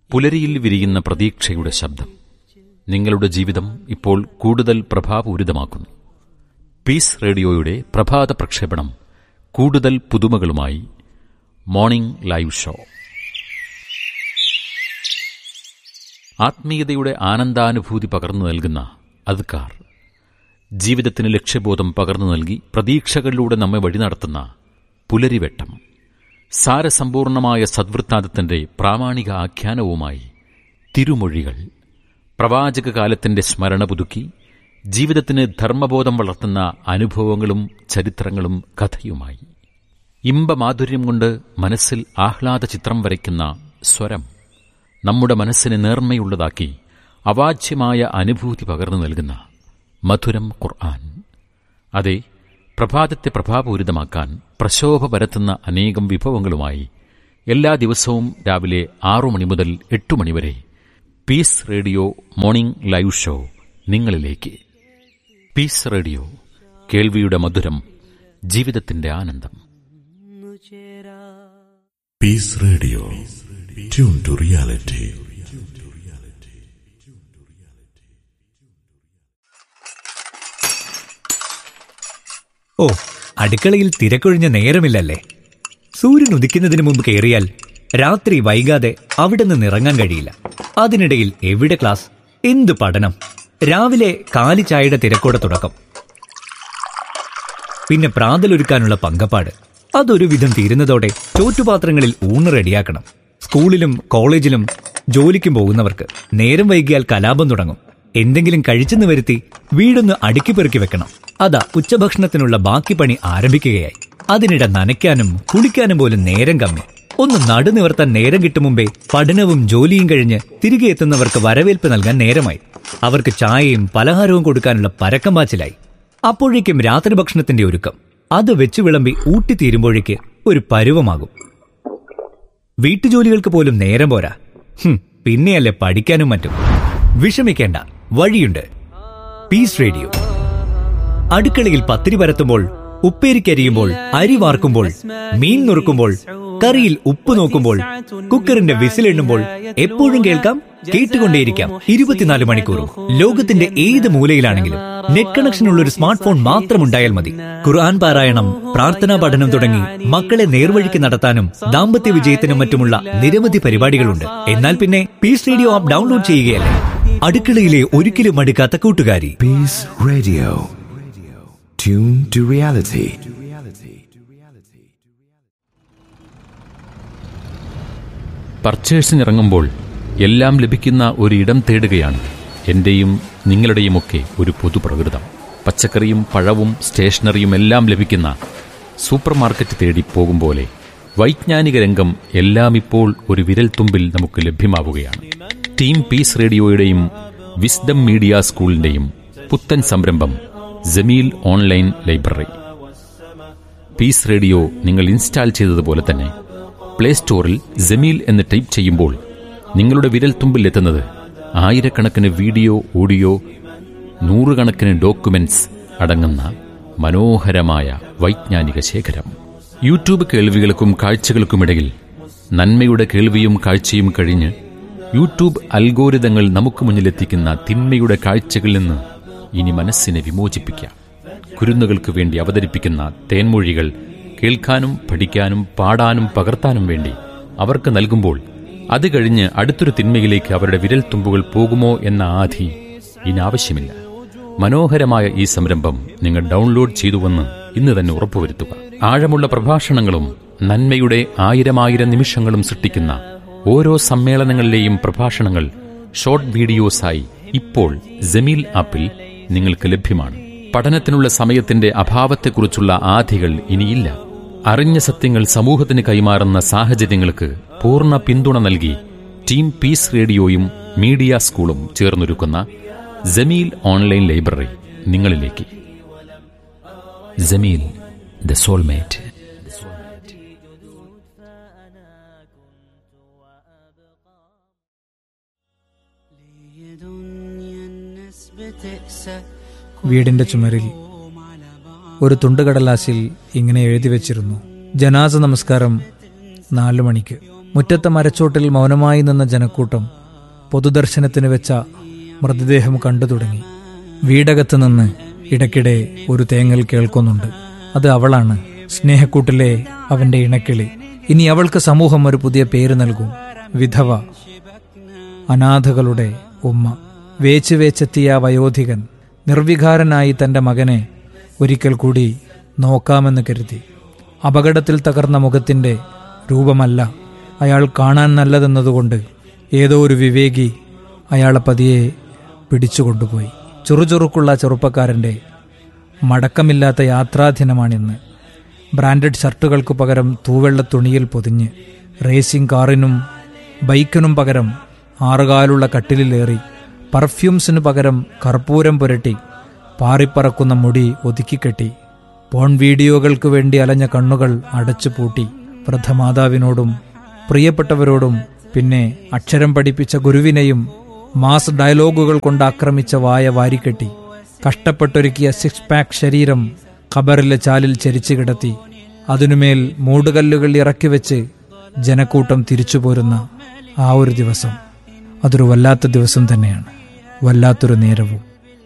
പുലരിയിൽ വിരിയുന്ന പ്രതീക്ഷയുടെ ശബ്ദം നിങ്ങളുടെ ജീവിതം ഇപ്പോൾ കൂടുതൽ പ്രഭാപൂരിതമാക്കുന്നു പീസ് റേഡിയോയുടെ പ്രഭാത പ്രക്ഷേപണം കൂടുതൽ പുതുമകളുമായി മോർണിംഗ് ലൈവ് ഷോ ആത്മീയതയുടെ ആനന്ദാനുഭൂതി പകർന്നു നൽകുന്ന അദ്കാർ ജീവിതത്തിന് ലക്ഷ്യബോധം പകർന്നു നൽകി പ്രതീക്ഷകളിലൂടെ നമ്മെ വഴി നടത്തുന്ന പുലരിവെട്ടം സാരസമ്പൂർണമായ സദ്വൃത്താന്തത്തിന്റെ പ്രാമാണിക ആഖ്യാനവുമായി തിരുമൊഴികൾ പ്രവാചക കാലത്തിന്റെ സ്മരണ പുതുക്കി ജീവിതത്തിന് ധർമ്മബോധം വളർത്തുന്ന അനുഭവങ്ങളും ചരിത്രങ്ങളും കഥയുമായി ഇമ്പമാധുര്യം കൊണ്ട് മനസ്സിൽ ആഹ്ലാദ ചിത്രം വരയ്ക്കുന്ന സ്വരം നമ്മുടെ മനസ്സിനെ നേർമ്മയുള്ളതാക്കി അവാച്യമായ അനുഭൂതി പകർന്നു നൽകുന്ന മധുരം ഖുർആൻ അതെ പ്രഭാതത്തെ പ്രഭാപൂരിതമാക്കാൻ പ്രശോഭ പരത്തുന്ന അനേകം വിഭവങ്ങളുമായി എല്ലാ ദിവസവും രാവിലെ ആറു മണി മുതൽ എട്ടു മണിവരെ Peace Radio morning live show നിങ്ങളിലേക്ക് പീസ് റേഡിയോ കേൾവിയുടെ മധുരം ജീവിതത്തിന്റെ ആനന്ദം Peace Radio tune to reality ഓ അടുക്കളയിൽ തിരക്കൊഴിഞ്ഞ നേരമില്ലല്ലേ സൂര്യൻ ഉദിക്കുന്നതിന് മുമ്പ് കയറിയാൽ രാത്രി വൈകാതെ അവിടെ നിന്ന് ഇറങ്ങാൻ കഴിയില്ല അതിനിടയിൽ എവിടെ ക്ലാസ് എന്ത് പഠനം രാവിലെ കാലി ചായയുടെ തിരക്കോടെ തുടക്കം പിന്നെ പ്രാതലൊരുക്കാനുള്ള പങ്കപ്പാട് അതൊരു വിധം തീരുന്നതോടെ ചോറ്റുപാത്രങ്ങളിൽ ഊണ് റെഡിയാക്കണം സ്കൂളിലും കോളേജിലും ജോലിക്കും പോകുന്നവർക്ക് നേരം വൈകിയാൽ കലാപം തുടങ്ങും എന്തെങ്കിലും കഴിച്ചെന്ന് വരുത്തി വീടൊന്ന് അടുക്കി പെറുക്കി വെക്കണം അതാ ഉച്ചഭക്ഷണത്തിനുള്ള ബാക്കി പണി ആരംഭിക്കുകയായി അതിനിടെ നനയ്ക്കാനും കുളിക്കാനും പോലും നേരം കമ്മി ഒന്ന് നടുനിവർത്താൻ നേരം കിട്ടും മുമ്പേ പഠനവും ജോലിയും കഴിഞ്ഞ് തിരികെ എത്തുന്നവർക്ക് വരവേൽപ്പ് നൽകാൻ നേരമായി അവർക്ക് ചായയും പലഹാരവും കൊടുക്കാനുള്ള പരക്കം പാച്ചിലായി അപ്പോഴേക്കും രാത്രി ഭക്ഷണത്തിന്റെ ഒരുക്കം അത് വെച്ച് വിളമ്പി ഊട്ടിത്തീരുമ്പോഴേക്ക് ഒരു പരുവമാകും വീട്ടുജോലികൾക്ക് പോലും നേരം പോരാ ഹും, പിന്നെയല്ലേ പഠിക്കാനും മറ്റും വിഷമിക്കേണ്ട വഴിയുണ്ട് പീസ് റേഡിയോ അടുക്കളയിൽ പത്തിരി പരത്തുമ്പോൾ ഉപ്പേരിക്കരിയുമ്പോൾ അരി വാർക്കുമ്പോൾ മീൻ നുറുക്കുമ്പോൾ കറിയിൽ ഉപ്പ് നോക്കുമ്പോൾ കുക്കറിന്റെ വിസിലെണ്ണുമ്പോൾ എപ്പോഴും കേൾക്കാം കേട്ടുകൊണ്ടേയിരിക്കാം ഇരുപത്തിനാല് മണിക്കൂറും ലോകത്തിന്റെ ഏത് മൂലയിലാണെങ്കിലും നെറ്റ് കണക്ഷൻ ഉള്ള ഒരു സ്മാർട്ട് ഫോൺ മാത്രം ഉണ്ടായാൽ മതി ഖുർആൻ പാരായണം പ്രാർത്ഥനാ പഠനം തുടങ്ങി മക്കളെ നേർവഴിക്ക് നടത്താനും ദാമ്പത്യ വിജയത്തിനും മറ്റുമുള്ള നിരവധി പരിപാടികളുണ്ട് എന്നാൽ പിന്നെ പീസ് റേഡിയോ ആപ്പ് ഡൗൺലോഡ് ചെയ്യുകയല്ലേ അടുക്കളയിലെ ഒരിക്കലും മടുക്കാത്ത കൂട്ടുകാരി Peace Radio. Tune to reality. പർച്ചേഴ്സിനിറങ്ങുമ്പോൾ എല്ലാം ലഭിക്കുന്ന ഒരു ഇടം തേടുകയാണ് എന്റെയും നിങ്ങളുടെയുമൊക്കെ ഒരു പൊതുപ്രകൃതം പച്ചക്കറിയും പഴവും സ്റ്റേഷനറിയും എല്ലാം ലഭിക്കുന്ന സൂപ്പർ മാർക്കറ്റ് തേടി പോകും പോലെ വൈജ്ഞാനിക രംഗം എല്ലാം ഇപ്പോൾ ഒരു വിരൽത്തുമ്പിൽ നമുക്ക് ലഭ്യമാവുകയാണ് ടീം പീസ് റേഡിയോയുടെയും വിസ്ഡം മീഡിയ സ്കൂളിന്റെയും പുത്തൻ സംരംഭം Jameel online library Peace Radio നിങ്ങൾ ഇൻസ്റ്റാൾ ചെയ്തതുപോലെ തന്നെ പ്ലേ സ്റ്റോറിൽ ജമീൽ എന്ന് ടൈപ്പ് ചെയ്യുമ്പോൾ നിങ്ങളുടെ വിരൽത്തുമ്പിൽ എത്തുന്നത് ആയിരക്കണക്കിന് വീഡിയോ ഓഡിയോ നൂറുകണക്കിന് ഡോക്യുമെന്റ്സ് അടങ്ങുന്ന മനോഹരമായ വൈജ്ഞാനിക ശേഖരം യൂട്യൂബ് കേൾവികൾക്കും കാഴ്ചകൾക്കുമിടയിൽ നന്മയുടെ കേൾവിയും കാഴ്ചയും കഴിഞ്ഞ് യൂട്യൂബ് അൽഗോരിതങ്ങൾ നമുക്ക് മുന്നിലെത്തിക്കുന്ന തിന്മയുടെ കാഴ്ചകളിൽ നിന്ന് ഇനി മനസ്സിനെ വിമോചിപ്പിക്കാം കുരുന്നുകൾക്ക് വേണ്ടി അവതരിപ്പിക്കുന്ന തേൻമൊഴികൾ കേൾക്കാനും പഠിക്കാനും പാടാനും പകർത്താനും വേണ്ടി അവർക്ക് നൽകുമ്പോൾ അത് കഴിഞ്ഞ് അടുത്തൊരു തിന്മയിലേക്ക് അവരുടെ വിരൽ തുമ്പുകൾ പോകുമോ എന്ന ആധി ഇനി ആവശ്യമില്ല മനോഹരമായ ഈ സംരംഭം നിങ്ങൾ ഡൗൺലോഡ് ചെയ്തുവെന്ന് ഇന്ന് തന്നെ ഉറപ്പുവരുത്തുക ആഴമുള്ള പ്രഭാഷണങ്ങളും നന്മയുടെ ആയിരമായിരം നിമിഷങ്ങളും സൃഷ്ടിക്കുന്ന ഓരോ സമ്മേളനങ്ങളിലെയും പ്രഭാഷണങ്ങൾ ഷോർട്ട് വീഡിയോസായി ഇപ്പോൾ ജമീൽ ആപ്പിൽ നിങ്ങൾക്ക് ലഭ്യമാണ് പഠനത്തിനുള്ള സമയത്തിന്റെ അഭാവത്തെക്കുറിച്ചുള്ള ആധികൾ ഇനിയില്ല അറിഞ്ഞ സത്യങ്ങൾ സമൂഹത്തിന് കൈമാറുന്ന സാഹചര്യങ്ങൾക്ക് പൂർണ്ണ പിന്തുണ നൽകി ടീം പീസ് റേഡിയോയും മീഡിയ സ്കൂളും ചേർന്നൊരുക്കുന്ന ജമീൽ ഓൺലൈൻ ലൈബ്രറി നിങ്ങളിലേക്ക് ജമീൽ ദ സോൾമേറ്റ് വീടിന്റെ ചുമരിൽ ഒരു തുണ്ടുകടലാസിൽ ഇങ്ങനെ എഴുതി വെച്ചിരുന്നു ജനാസ നമസ്കാരം നാലു മണിക്ക് മുറ്റത്തെ മരച്ചോട്ടിൽ മൗനമായി നിന്ന ജനക്കൂട്ടം പൊതുദർശനത്തിന് വെച്ച മൃതദേഹം കണ്ടു തുടങ്ങി വീടകത്ത് നിന്ന് ഇടയ്ക്കിടെ ഒരു തേങ്ങൽ കേൾക്കുന്നുണ്ട് അത് അവളാണ് സ്നേഹക്കൂട്ടിലെ അവന്റെ ഇണക്കിളി ഇനി അവൾക്ക് സമൂഹം ഒരു പുതിയ പേര് നൽകും വിധവ അനാഥകളുടെ ഉമ്മ വേച്ച് വേച്ചെത്തിയ ആ വയോധികൻ നിർവികാരനായി തന്റെ മകനെ ഒരിക്കൽ കൂടി നോക്കാമെന്ന് കരുതി അപകടത്തിൽ തകർന്ന മുഖത്തിന്റെ രൂപമല്ല അയാൾ കാണാൻ നല്ലതെന്നതുകൊണ്ട് ഏതോ ഒരു വിവേകി അയാളെ പതിയെ പിടിച്ചുകൊണ്ടുപോയി ചുറുചുറുക്കുള്ള ചെറുപ്പക്കാരന്റെ മടക്കമില്ലാത്ത യാത്രാദിനമാണിന്ന് ബ്രാൻഡഡ് ഷർട്ടുകൾക്ക് പകരം തൂവെള്ള തുണിയിൽ പൊതിഞ്ഞ് റേസിംഗ് കാറിനും ബൈക്കിനും പകരം ആറുകാലുള്ള കട്ടിലിലേറി പർഫ്യൂംസിനു പകരം കർപ്പൂരം പുരട്ടി പാറിപ്പറക്കുന്ന മുടി ഒതുക്കിക്കെട്ടി പോൺ വീഡിയോകൾക്ക് വേണ്ടി അലഞ്ഞ കണ്ണുകൾ അടച്ചുപൂട്ടി വൃദ്ധമാതാവിനോടും പ്രിയപ്പെട്ടവരോടും പിന്നെ അക്ഷരം പഠിപ്പിച്ച ഗുരുവിനെയും മാസ് ഡയലോഗുകൾ കൊണ്ട് ആക്രമിച്ച വായ വാരിക്കെട്ടി കഷ്ടപ്പെട്ടൊരുക്കിയ സിക്സ് പാക്ക് ശരീരം ഖബറിലെ ചാലിൽ ചരിച്ചു കിടത്തി അതിനുമേൽ മൂടുകല്ലുകൾ ഇറക്കി വെച്ച് ജനക്കൂട്ടം തിരിച്ചു പോരുന്ന ആ ഒരു ദിവസം അതൊരു വല്ലാത്ത ദിവസം തന്നെയാണ് വല്ലാത്തൊരു നേരവും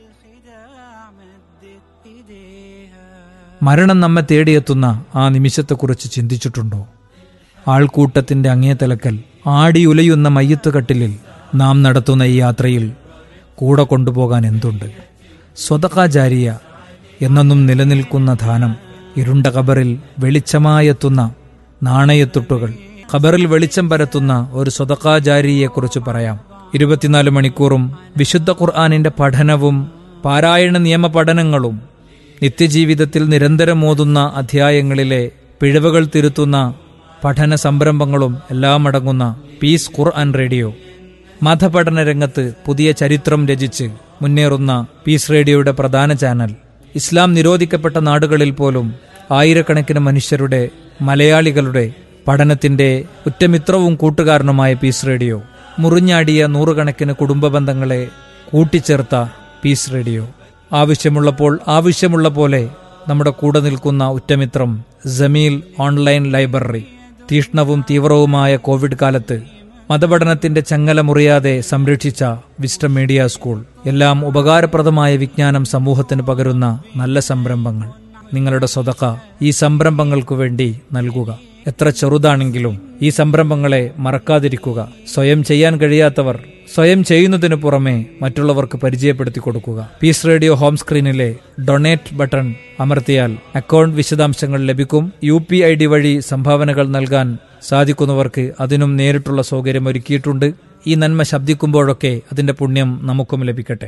മരണം നമ്മെ തേടിയെത്തുന്ന ആ നിമിഷത്തെക്കുറിച്ച് ചിന്തിച്ചിട്ടുണ്ടോ ആൾക്കൂട്ടത്തിന്റെ അങ്ങേതലക്കൽ ആടിയുലയുന്ന മയ്യത്ത് കട്ടിലിൽ നാം നടത്തുന്ന ഈ യാത്രയിൽ കൂടെ കൊണ്ടുപോകാൻ എന്തുണ്ട് സ്വതകാചാരിയ എന്നെന്നും നിലനിൽക്കുന്ന ധാനം ഇരുണ്ട കബറിൽ വെളിച്ചമായെത്തുന്ന നാണയത്തുട്ടുകൾ ഖബറിൽ വെളിച്ചം പരത്തുന്ന ഒരു സ്വതകാചാരിയെക്കുറിച്ച് പറയാം ഇരുപത്തിനാല് മണിക്കൂറും വിശുദ്ധ ഖുർആാനിന്റെ പഠനവും പാരായണ നിയമ പഠനങ്ങളും നിത്യജീവിതത്തിൽ നിരന്തരം ഓതുന്ന അധ്യായങ്ങളിലെ പിഴവുകൾ തിരുത്തുന്ന പഠന സംരംഭങ്ങളും എല്ലാം അടങ്ങുന്ന പീസ് ഖുർആൻ റേഡിയോ മതപഠന രംഗത്ത് പുതിയ ചരിത്രം രചിച്ച് മുന്നേറുന്ന പീസ് റേഡിയോയുടെ പ്രധാന ചാനൽ ഇസ്ലാം നിരോധിക്കപ്പെട്ട നാടുകളിൽ പോലും ആയിരക്കണക്കിന് മനുഷ്യരുടെ മലയാളികളുടെ പഠനത്തിന്റെ ഉറ്റമിത്രവും കൂട്ടുകാരനുമായ പീസ് റേഡിയോ മുറിഞ്ഞാടിയ നൂറുകണക്കിന് കുടുംബ ബന്ധങ്ങളെ കൂട്ടിച്ചേർത്ത പീസ് റേഡിയോ ആവശ്യമുള്ളപ്പോൾ ആവശ്യമുള്ള പോലെ നമ്മുടെ കൂടെ നിൽക്കുന്ന ഉറ്റമിത്രം ജമീൽ ഓൺലൈൻ ലൈബ്രറി തീഷ്ണവും തീവ്രവുമായ കോവിഡ് കാലത്ത് മതപഠനത്തിന്റെ ചങ്ങല മുറിയാതെ സംരക്ഷിച്ച വിസ്റ്റം മീഡിയ സ്കൂൾ എല്ലാം ഉപകാരപ്രദമായ വിജ്ഞാനം സമൂഹത്തിന് പകരുന്ന നല്ല സംരംഭങ്ങൾ നിങ്ങളുടെ സ്വതക്ക ഈ സംരംഭങ്ങൾക്കു വേണ്ടി നൽകുക എത്ര ചെറുതാണെങ്കിലും ഈ സംരംഭങ്ങളെ മറക്കാതിരിക്കുക സ്വയം ചെയ്യാൻ കഴിയാത്തവർ സ്വയം ചെയ്യുന്നതിനു പുറമെ മറ്റുള്ളവർക്ക് പരിചയപ്പെടുത്തി കൊടുക്കുക പീസ് റേഡിയോ ഹോം സ്ക്രീനിലെ ഡൊണേറ്റ് ബട്ടൺ അമർത്തിയാൽ അക്കൗണ്ട് വിശദാംശങ്ങൾ ലഭിക്കും യു പി ഐ ഡി വഴി സംഭാവനകൾ നൽകാൻ സാധിക്കുന്നവർക്ക് അതിനും നേരിട്ടുള്ള സൗകര്യം ഒരുക്കിയിട്ടുണ്ട് ഈ നന്മ ശബ്ദിക്കുമ്പോഴൊക്കെ അതിന്റെ പുണ്യം നമുക്കും ലഭിക്കട്ടെ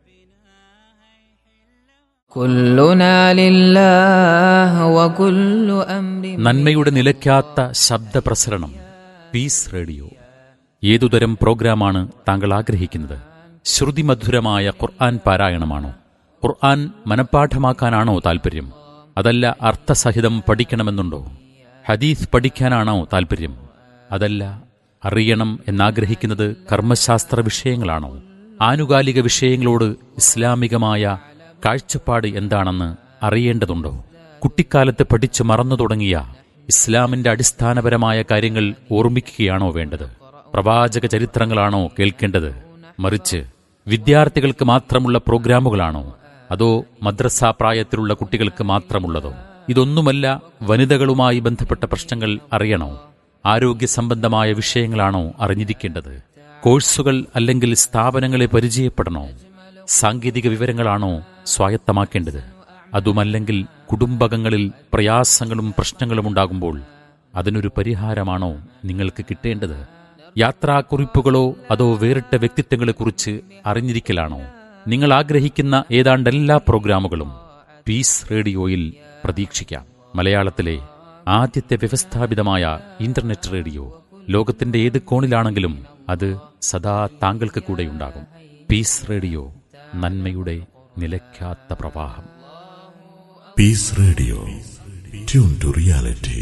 كلنا لله وكل أمر നന്മയുടെ നിലയ്ക്കാത്ത ശബ്ദപ്രസരണം പീസ് റേഡിയോ ഏതുതരം പ്രോഗ്രാമാണ് താങ്കൾ ആഗ്രഹിക്കുന്നത് ശ്രുതിമധുരമായ ഖുർആൻ പാരായണമാണോ ഖുർആൻ മനഃപ്പാഠമാക്കാനാണോ താൽപ്പര്യം അതല്ല അർത്ഥസഹിതം പഠിക്കണമെന്നുണ്ടോ ഹദീസ് പഠിക്കാനാണോ താൽപ്പര്യം അതല്ല അറിയണം എന്നാഗ്രഹിക്കുന്നത് കർമ്മശാസ്ത്ര വിഷയങ്ങളാണോ ആനുകാലിക വിഷയങ്ങളോട് ഇസ്ലാമികമായ കാഴ്ചപ്പാട് എന്താണെന്ന് അറിയേണ്ടതുണ്ടോ കുട്ടിക്കാലത്ത് പഠിച്ചു മറന്നു തുടങ്ങിയ ഇസ്ലാമിന്റെ അടിസ്ഥാനപരമായ കാര്യങ്ങൾ ഓർമ്മിക്കുകയാണോ വേണ്ടത് പ്രവാചക ചരിത്രങ്ങളാണോ കേൾക്കേണ്ടത് മറിച്ച് വിദ്യാർത്ഥികൾക്ക് മാത്രമുള്ള പ്രോഗ്രാമുകളാണോ അതോ മദ്രസ പ്രായത്തിലുള്ള കുട്ടികൾക്ക് മാത്രമുള്ളതോ ഇതൊന്നുമല്ല വനിതകളുമായി ബന്ധപ്പെട്ട പ്രശ്നങ്ങൾ അറിയണോ ആരോഗ്യ സംബന്ധമായ വിഷയങ്ങളാണോ അറിഞ്ഞിരിക്കേണ്ടത് കോഴ്സുകൾ അല്ലെങ്കിൽ സ്ഥാപനങ്ങളെ പരിചയപ്പെടണോ സാങ്കേതിക വിവരങ്ങളാണോ സ്വായത്തമാക്കേണ്ടത് അതുമല്ലെങ്കിൽ കുടുംബകങ്ങളിൽ പ്രയാസങ്ങളും പ്രശ്നങ്ങളും ഉണ്ടാകുമ്പോൾ അതിനൊരു പരിഹാരമാണോ നിങ്ങൾക്ക് കിട്ടേണ്ടത് യാത്രാക്കുറിപ്പുകളോ അതോ വേറിട്ട വ്യക്തിത്വങ്ങളെക്കുറിച്ച് അറിഞ്ഞിരിക്കലാണോ നിങ്ങൾ ആഗ്രഹിക്കുന്ന ഏതാണ്ട് എല്ലാ പ്രോഗ്രാമുകളും പീസ് റേഡിയോയിൽ പ്രതീക്ഷിക്കാം മലയാളത്തിലെ ആദ്യത്തെ വ്യവസ്ഥാപിതമായ ഇന്റർനെറ്റ് റേഡിയോ ലോകത്തിന്റെ ഏത് കോണിലാണെങ്കിലും അത് സദാ താങ്കൾക്ക് കൂടെയുണ്ടാകും പീസ് റേഡിയോ നന്മയുടെ നിലയ്ക്കാത്ത പ്രവാഹം Peace Radio. Tune to reality.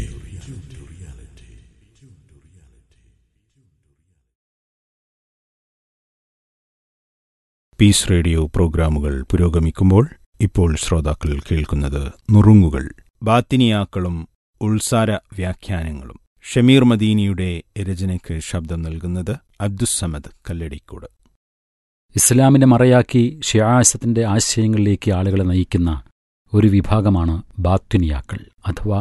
Peace Radio പ്രോഗ്രാമുകൾ പുരോഗമിക്കുമ്പോൾ ഇപ്പോൾ ശ്രോതാക്കൾ കേൾക്കുന്നത് നുറുങ്ങുകൾ ബാത്തിനിയാക്കളും ഉൾസാര വ്യാഖ്യാനങ്ങളും ഷമീർ മദീനിയുടെ രചനയ്ക്ക് ശബ്ദം നൽകുന്നത് അബ്ദുസമദ് കല്ലടിക്കൂട് ഇസ്ലാമിനെ മറയാക്കി ഷിയാസത്തിന്റെ ആശയങ്ങളിലേക്ക് ആളുകളെ നയിക്കുന്ന ഒരു വിഭാഗമാണ് ബാത്വിനിയാക്കൾ അഥവാ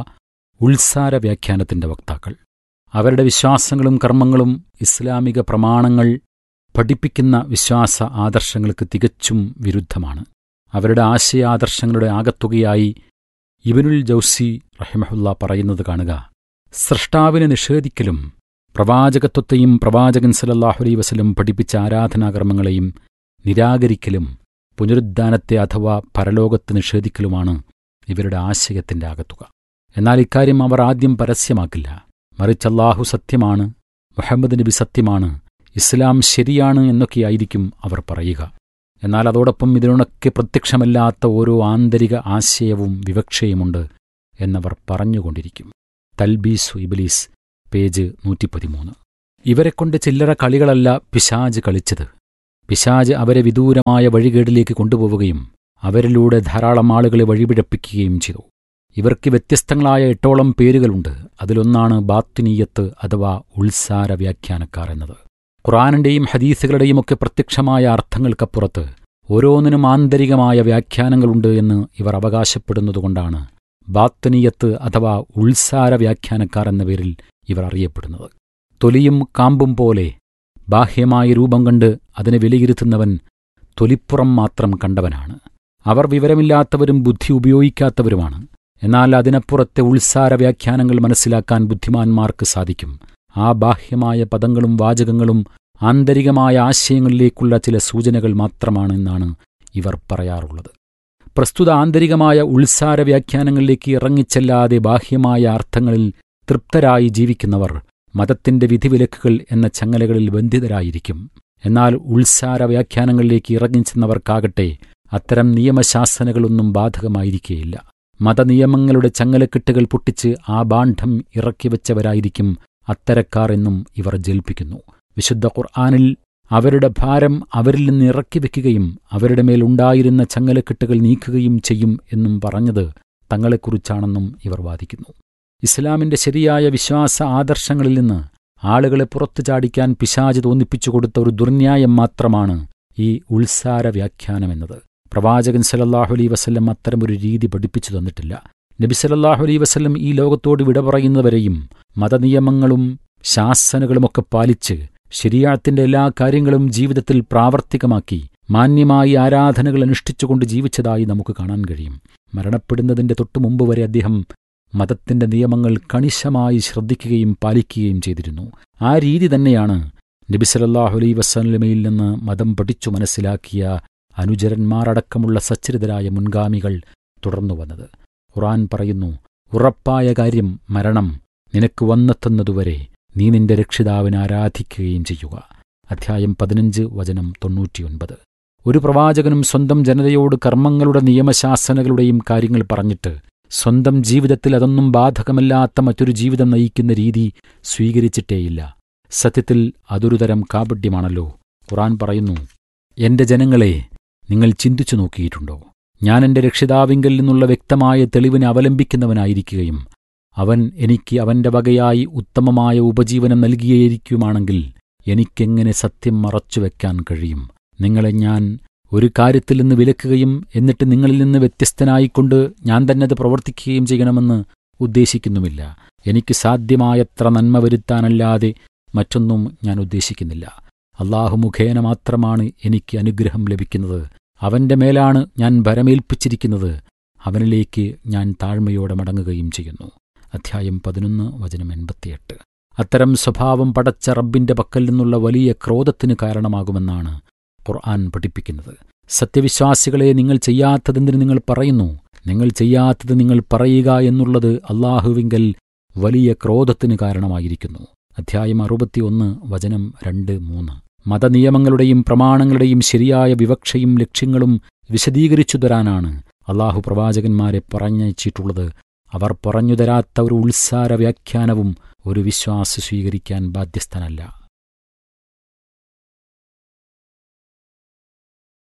ഉൾസാര വ്യാഖ്യാനത്തിന്റെ വക്താക്കൾ അവരുടെ വിശ്വാസങ്ങളും കർമ്മങ്ങളും ഇസ്ലാമിക പ്രമാണങ്ങൾ പഠിപ്പിക്കുന്ന വിശ്വാസ ആദർശങ്ങൾക്ക് തികച്ചും വിരുദ്ധമാണ് അവരുടെ ആശയാദർശങ്ങളുടെ ആകത്തുകയായി ഇബനുൽ ജൗസി റഹിമഹുല്ല പറയുന്നത് കാണുക സൃഷ്ടാവിനെ നിഷേധിക്കലും പ്രവാചകത്വത്തെയും പ്രവാചകൻ സലല്ലാഹു അലൈ വസല്ലം പഠിപ്പിച്ച ആരാധനാകർമ്മങ്ങളെയും നിരാകരിക്കലും പുനരുദ്ധാനത്തെ അഥവാ പരലോകത്ത് നിഷേധിക്കലുമാണ് ഇവരുടെ ആശയത്തിന്റെ ആകത്തുക എന്നാൽ ഇക്കാര്യം അവർ ആദ്യം പരസ്യമാക്കില്ല മറിച്ച് അല്ലാഹു സത്യമാണ് മുഹമ്മദ് നബി സത്യമാണ് ഇസ്ലാം ശരിയാണ് എന്നൊക്കെയായിരിക്കും അവർ പറയുക എന്നാൽ അതോടൊപ്പം ഇതിനൊക്കെ പ്രത്യക്ഷമല്ലാത്ത ഓരോ ആന്തരിക ആശയവും വിവക്ഷയുമുണ്ട് എന്നവർ പറഞ്ഞുകൊണ്ടിരിക്കും തൽബീസു ഇബിലീസ് പേജ് നൂറ്റിപ്പതിമൂന്ന് ഇവരെക്കൊണ്ട് ചില്ലറ കളികളല്ല പിശാജ് കളിച്ചത് പിശാജ് അവരെ വിദൂരമായ വഴികേടിലേക്ക് കൊണ്ടുപോവുകയും അവരിലൂടെ ധാരാളം ആളുകളെ വഴിപിഴപ്പിക്കുകയും ചെയ്തു ഇവർക്ക് വ്യത്യസ്തങ്ങളായ എട്ടോളം പേരുകളുണ്ട് അതിലൊന്നാണ് ബാത്തുനീയത്ത് അഥവാ ഉൾസാര വ്യാഖ്യാനക്കാർ എന്നത് ഖുറാനിന്റെയും ഹദീസുകളുടെയും ഒക്കെ പ്രത്യക്ഷമായ അർത്ഥങ്ങൾക്കപ്പുറത്ത് ഓരോന്നിനും ആന്തരികമായ വ്യാഖ്യാനങ്ങളുണ്ട് എന്ന് ഇവർ അവകാശപ്പെടുന്നതുകൊണ്ടാണ് ബാത്തനീയത്ത് അഥവാ ഉൾസാര വ്യാഖ്യാനക്കാർ എന്ന പേരിൽ ഇവർ അറിയപ്പെടുന്നത് തൊലിയും കാമ്പും പോലെ ബാഹ്യമായ രൂപം കണ്ട് അതിനെ വിലയിരുത്തുന്നവൻ തൊലിപ്പുറം മാത്രം കണ്ടവനാണ് അവർ വിവരമില്ലാത്തവരും ബുദ്ധി ഉപയോഗിക്കാത്തവരുമാണ് എന്നാൽ അതിനപ്പുറത്തെ ഉൾസാര വ്യാഖ്യാനങ്ങൾ മനസ്സിലാക്കാൻ ബുദ്ധിമാന്മാർക്ക് സാധിക്കും ആ ബാഹ്യമായ പദങ്ങളും വാചകങ്ങളും ആന്തരികമായ ആശയങ്ങളിലേക്കുള്ള ചില സൂചനകൾ മാത്രമാണെന്നാണ് ഇവർ പറയാറുള്ളത് പ്രസ്തുത ആന്തരികമായ ഉൾസാര വ്യാഖ്യാനങ്ങളിലേക്ക് ഇറങ്ങിച്ചെല്ലാതെ ബാഹ്യമായ അർത്ഥങ്ങളിൽ തൃപ്തരായി ജീവിക്കുന്നവർ മതത്തിന്റെ വിധിവിലക്കുകൾ എന്ന ചങ്ങലകളിൽ ബന്ധിതരായിരിക്കും എന്നാൽ ഉൾസാര വ്യാഖ്യാനങ്ങളിലേക്ക് ഇറങ്ങിച്ചെന്നവർക്കാകട്ടെ അത്തരം നിയമശാസനകളൊന്നും ബാധകമായിരിക്കേയില്ല മതനിയമങ്ങളുടെ ചങ്ങലക്കെട്ടുകൾ പൊട്ടിച്ച് ആ ബാണ്ഡം ഇറക്കിവെച്ചവരായിരിക്കും അത്തരക്കാർ എന്നും ഇവർ ജൽപ്പിക്കുന്നു വിശുദ്ധ ഖുർആാനിൽ അവരുടെ ഭാരം അവരിൽ നിന്ന് ഇറക്കി വെക്കുകയും അവരുടെ മേലുണ്ടായിരുന്ന ചങ്ങലക്കെട്ടുകൾ നീക്കുകയും ചെയ്യും എന്നും പറഞ്ഞത് തങ്ങളെക്കുറിച്ചാണെന്നും ഇവർ വാദിക്കുന്നു ഇസ്ലാമിന്റെ ശരിയായ വിശ്വാസ ആദർശങ്ങളിൽ നിന്ന് ആളുകളെ പുറത്തു ചാടിക്കാൻ പിശാജ് തോന്നിപ്പിച്ചു കൊടുത്ത ഒരു ദുർന്യായം മാത്രമാണ് ഈ ഉൾസാര വ്യാഖ്യാനമെന്നത് പ്രവാചകൻ സലല്ലാഹു അലൈ വസല്ലം അത്തരമൊരു രീതി പഠിപ്പിച്ചു തന്നിട്ടില്ല നബി സലല്ലാഹു അലൈ വസല്ലം ഈ ലോകത്തോട് വിട പറയുന്നവരെയും മതനിയമങ്ങളും ശാസനകളുമൊക്കെ പാലിച്ച് ശരിയാത്തിന്റെ എല്ലാ കാര്യങ്ങളും ജീവിതത്തിൽ പ്രാവർത്തികമാക്കി മാന്യമായി ആരാധനകൾ അനുഷ്ഠിച്ചുകൊണ്ട് ജീവിച്ചതായി നമുക്ക് കാണാൻ കഴിയും മരണപ്പെടുന്നതിന്റെ തൊട്ടുമുമ്പ് വരെ അദ്ദേഹം മതത്തിന്റെ നിയമങ്ങൾ കണിശമായി ശ്രദ്ധിക്കുകയും പാലിക്കുകയും ചെയ്തിരുന്നു ആ രീതി തന്നെയാണ് നബി സലല്ലാഹു അലൈ വസ്ലമയിൽ നിന്ന് മതം പഠിച്ചു മനസ്സിലാക്കിയ അനുചരന്മാരടക്കമുള്ള സച്ചരിതരായ മുൻഗാമികൾ തുടർന്നു വന്നത് ഖുറാൻ പറയുന്നു ഉറപ്പായ കാര്യം മരണം നിനക്ക് വന്നെത്തുന്നതുവരെ നീ നിന്റെ രക്ഷിതാവിനെ ആരാധിക്കുകയും ചെയ്യുക അധ്യായം പതിനഞ്ച് വചനം തൊണ്ണൂറ്റിയൊൻപത് ഒരു പ്രവാചകനും സ്വന്തം ജനതയോട് കർമ്മങ്ങളുടെ നിയമശാസനകളുടെയും കാര്യങ്ങൾ പറഞ്ഞിട്ട് സ്വന്തം ജീവിതത്തിൽ അതൊന്നും ബാധകമല്ലാത്ത മറ്റൊരു ജീവിതം നയിക്കുന്ന രീതി സ്വീകരിച്ചിട്ടേയില്ല സത്യത്തിൽ അതൊരു തരം കാപഡ്യമാണല്ലോ ഖുറാൻ പറയുന്നു എന്റെ ജനങ്ങളെ നിങ്ങൾ ചിന്തിച്ചു നോക്കിയിട്ടുണ്ടോ ഞാൻ എന്റെ രക്ഷിതാവിങ്കിൽ നിന്നുള്ള വ്യക്തമായ തെളിവിനെ അവലംബിക്കുന്നവനായിരിക്കുകയും അവൻ എനിക്ക് അവന്റെ വകയായി ഉത്തമമായ ഉപജീവനം നൽകിയിരിക്കുമാണെങ്കിൽ എനിക്കെങ്ങനെ സത്യം മറച്ചുവെക്കാൻ കഴിയും നിങ്ങളെ ഞാൻ ഒരു കാര്യത്തിൽ നിന്ന് വിലക്കുകയും എന്നിട്ട് നിങ്ങളിൽ നിന്ന് വ്യത്യസ്തനായിക്കൊണ്ട് ഞാൻ തന്നെ അത് പ്രവർത്തിക്കുകയും ചെയ്യണമെന്ന് ഉദ്ദേശിക്കുന്നുമില്ല എനിക്ക് സാധ്യമായത്ര നന്മ വരുത്താനല്ലാതെ മറ്റൊന്നും ഞാൻ ഉദ്ദേശിക്കുന്നില്ല അള്ളാഹു മുഖേന മാത്രമാണ് എനിക്ക് അനുഗ്രഹം ലഭിക്കുന്നത് അവന്റെ മേലാണ് ഞാൻ ഭരമേൽപ്പിച്ചിരിക്കുന്നത് അവനിലേക്ക് ഞാൻ താഴ്മയോടെ മടങ്ങുകയും ചെയ്യുന്നു അധ്യായം പതിനൊന്ന് വചനം എൺപത്തിയെട്ട് അത്തരം സ്വഭാവം പടച്ച റബ്ബിന്റെ പക്കൽ നിന്നുള്ള വലിയ ക്രോധത്തിന് കാരണമാകുമെന്നാണ് ഖുർആൻ പഠിപ്പിക്കുന്നത് സത്യവിശ്വാസികളെ നിങ്ങൾ ചെയ്യാത്തതെന്തിന് നിങ്ങൾ പറയുന്നു നിങ്ങൾ ചെയ്യാത്തത് നിങ്ങൾ പറയുക എന്നുള്ളത് അള്ളാഹുവിങ്കൽ വലിയ ക്രോധത്തിന് കാരണമായിരിക്കുന്നു അധ്യായം അറുപത്തിയൊന്ന് വചനം രണ്ട് മൂന്ന് മതനിയമങ്ങളുടെയും പ്രമാണങ്ങളുടെയും ശരിയായ വിവക്ഷയും ലക്ഷ്യങ്ങളും വിശദീകരിച്ചു തരാനാണ് അള്ളാഹു പ്രവാചകന്മാരെ പറഞ്ഞയച്ചിട്ടുള്ളത് അവർ പറഞ്ഞുതരാത്ത ഒരു ഉത്സാര വ്യാഖ്യാനവും ഒരു വിശ്വാസി സ്വീകരിക്കാൻ ബാധ്യസ്ഥനല്ല